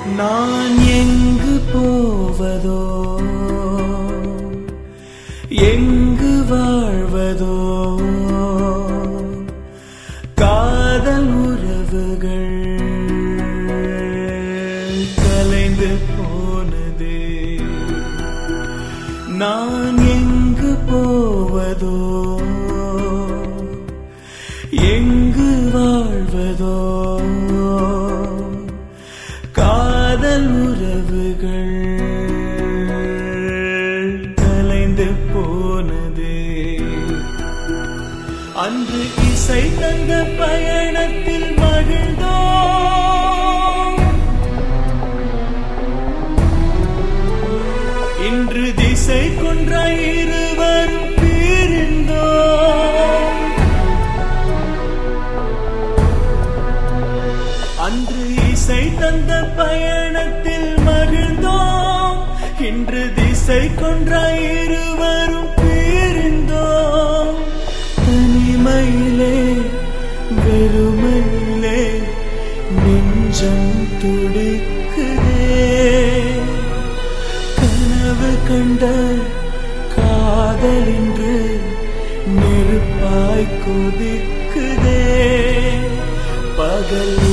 நான் எங்கு போவதோ எங்கு வாழ்வதோ காதல் உறவுகள் கலைந்து போனது நான் எங்கு போவதோ எங்கு வாழ்வதோ காதல் உறவுகள் கலைந்து போனது அன்று இசை தந்த பயணத்தில் மகிழ்ந்தோம் இன்று திசை கொன்ற இருவரும் பிரிந்தோம் அன்று இசை தந்த பயணத்தில் மகிழ்ந்தோம் இன்று திசை கொன்ற இருவரும் பிரிந்தோம் தனிமையிலே வெறுமையிலே நெஞ்சம் துடிக்குதே கனவு கண்ட காதலின்று நெருப்பாய் கொதிக்குதே பகல்